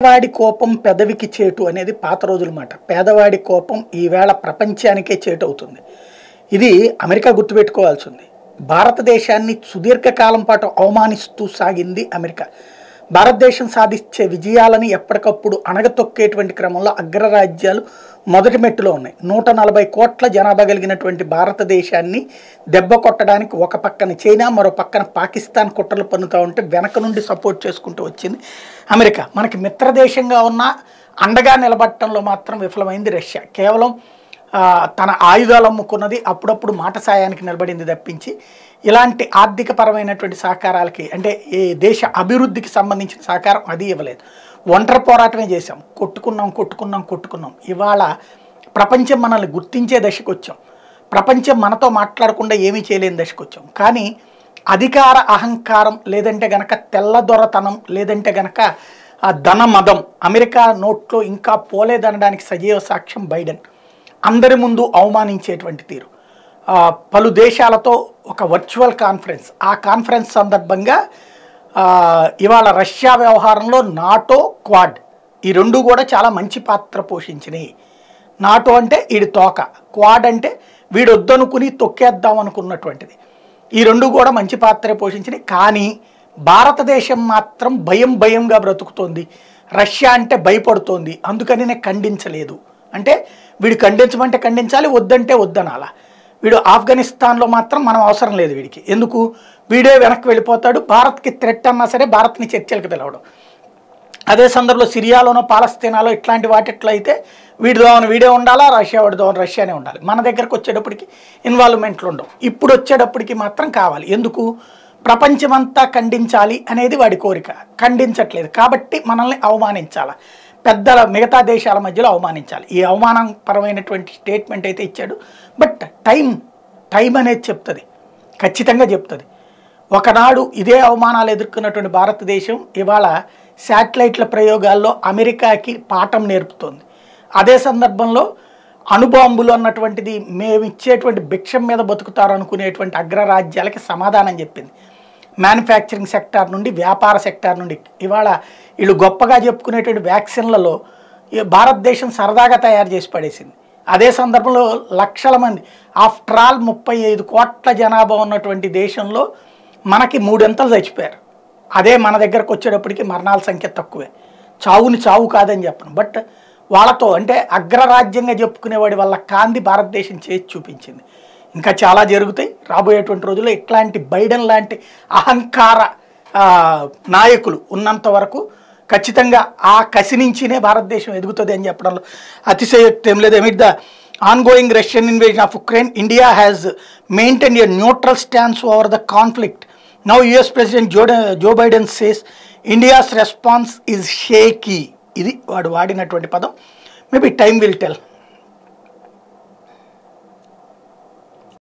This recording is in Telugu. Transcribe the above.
పేదవాడి కోపం పెదవికి చేటు అనేది పాత రోజుల మాట పేదవాడి కోపం ఈవేళ ప్రపంచానికే చేటు అవుతుంది ఇది అమెరికా గుర్తుపెట్టుకోవాల్సింది భారతదేశాన్ని సుదీర్ఘకాలం పాటు అవమానిస్తూ సాగింది అమెరికా భారతదేశం సాధించే విజయాలని ఎప్పటికప్పుడు అణగతొక్కేటువంటి క్రమంలో అగ్రరాజ్యాలు మొదటి మెట్టులో ఉన్నాయి నూట నలభై కోట్ల జనాభా కలిగినటువంటి భారతదేశాన్ని దెబ్బ కొట్టడానికి ఒక పక్కన చైనా మరో పక్కన పాకిస్తాన్ కుట్రలు పన్నుతూ ఉంటే వెనక నుండి సపోర్ట్ చేసుకుంటూ వచ్చింది అమెరికా మనకి మిత్రదేశంగా ఉన్న అండగా నిలబడటంలో మాత్రం విఫలమైంది రష్యా కేవలం ఆ, తన ఆయుధాలు అమ్ముకున్నది అప్పుడప్పుడు మాట సాయానికి నిలబడింది తప్పించి ఇలాంటి ఆర్థికపరమైనటువంటి సహకారాలకి అంటే ఈ దేశ అభివృద్ధికి సంబంధించిన సహకారం అది ఇవ్వలేదు ఒంటరి పోరాటమే చేశాం కొట్టుకున్నాం కొట్టుకున్నాం కొట్టుకున్నాం ఇవాళ ప్రపంచం మనల్ని గుర్తించే దశకు వచ్చాం ప్రపంచం మనతో మాట్లాడకుండా ఏమీ చేయలేని దశకు వచ్చాం కానీ అధికార అహంకారం లేదంటే గనక తెల్లదొరతనం లేదంటే గనక ఆ ధన మదం అమెరికా నోట్లో ఇంకా పోలేదనడానికి సజీవ సాక్ష్యం బైడెన్ అందరి ముందు అవమానించేటువంటి తీరు ఆ, పలు దేశాలతో ఒక వర్చువల్ కాన్ఫరెన్స్ ఆ కాన్ఫరెన్స్ సందర్భంగా ఆ, ఇవాళ రష్యా వ్యవహారంలో నాటో క్వాడ్ ఈ రెండు కూడా చాలా మంచి పాత్ర పోషించినాయి నాటో అంటే వీడి తోక క్వాడ్ అంటే వీడు వద్దనుకుని తొక్కేద్దాం అనుకున్నటువంటిది ఈ రెండు కూడా మంచి పాత్ర పోషించినాయి కానీ భారతదేశం మాత్రం భయం భయంగా బ్రతుకుతోంది రష్యా అంటే భయపడుతోంది అందుకని నేను ఖండించలేదు అంటే వీడు ఖండించమంటే ఖండించాలి వద్దంటే వద్దనాలా వీడు ఆఫ్ఘనిస్తాన్లో మాత్రం మనం అవసరం లేదు వీడికి ఎందుకు వీడే వెనక్కి వెళ్ళిపోతాడు భారత్కి థ్రెట్ అన్నా సరే భారత్ని చర్చలకు పిలవడం అదే సందర్భంలో సిరియాలోనో పాలస్తీనాలో ఇట్లాంటి వాటిట్లో అయితే వీడి దోవన వీడే ఉండాలా రష్యా వాడి దోవన రష్యానే ఉండాలి మన దగ్గరకు వచ్చేటప్పటికి ఇన్వాల్వ్మెంట్లు ఉండవు ఇప్పుడు వచ్చేటప్పటికి మాత్రం కావాలి ఎందుకు ప్రపంచమంతా ఖండించాలి అనేది వాడి కోరిక ఖండించట్లేదు కాబట్టి మనల్ని అవమానించాలి పెద్దల మిగతా దేశాల మధ్యలో అవమానించాలి ఈ అవమానపరమైనటువంటి స్టేట్మెంట్ అయితే ఇచ్చాడు బట్ టైం టైం అనేది చెప్తుంది ఖచ్చితంగా చెప్తుంది ఒకనాడు ఇదే అవమానాలు ఎదుర్కొన్నటువంటి భారతదేశం ఇవాళ శాటిలైట్ల ప్రయోగాల్లో అమెరికాకి పాఠం నేర్పుతోంది అదే సందర్భంలో అణుబాంబులు అన్నటువంటిది మేము ఇచ్చేటువంటి భిక్షం మీద బతుకుతారు అనుకునేటువంటి అగ్రరాజ్యాలకి సమాధానం చెప్పింది మ్యానుఫ్యాక్చరింగ్ సెక్టార్ నుండి వ్యాపార సెక్టార్ నుండి ఇవాళ వీళ్ళు గొప్పగా చెప్పుకునేటువంటి వ్యాక్సిన్లలో ఈ భారతదేశం సరదాగా తయారు చేసి పడేసింది అదే సందర్భంలో లక్షల మంది ఆఫ్టర్ ఆల్ ముప్పై ఐదు కోట్ల జనాభా ఉన్నటువంటి దేశంలో మనకి మూడెంతలు చచ్చిపోయారు అదే మన దగ్గరకు వచ్చేటప్పటికి మరణాల సంఖ్య తక్కువే చావుని చావు కాదని చెప్పను బట్ వాళ్ళతో అంటే అగ్రరాజ్యంగా చెప్పుకునేవాడి వల్ల కాంది భారతదేశం చేసి చూపించింది ఇంకా చాలా జరుగుతాయి రాబోయేటువంటి రోజుల్లో ఇట్లాంటి బైడెన్ లాంటి అహంకార ఆ, నాయకులు ఉన్నంత వరకు ఖచ్చితంగా ఆ కసి నుంచినే భారతదేశం ఎదుగుతుంది అని చెప్పడంలో అతిశయోక్తి ఏం లేదు amid the ongoing Russian invasion of Ukraine India has maintain a neutral stance over the conflict now US president Joe Joe Biden says India's response is shaky ఇది వాడు వాడినటువంటి పదం మేబీ టైం విల్ టెల్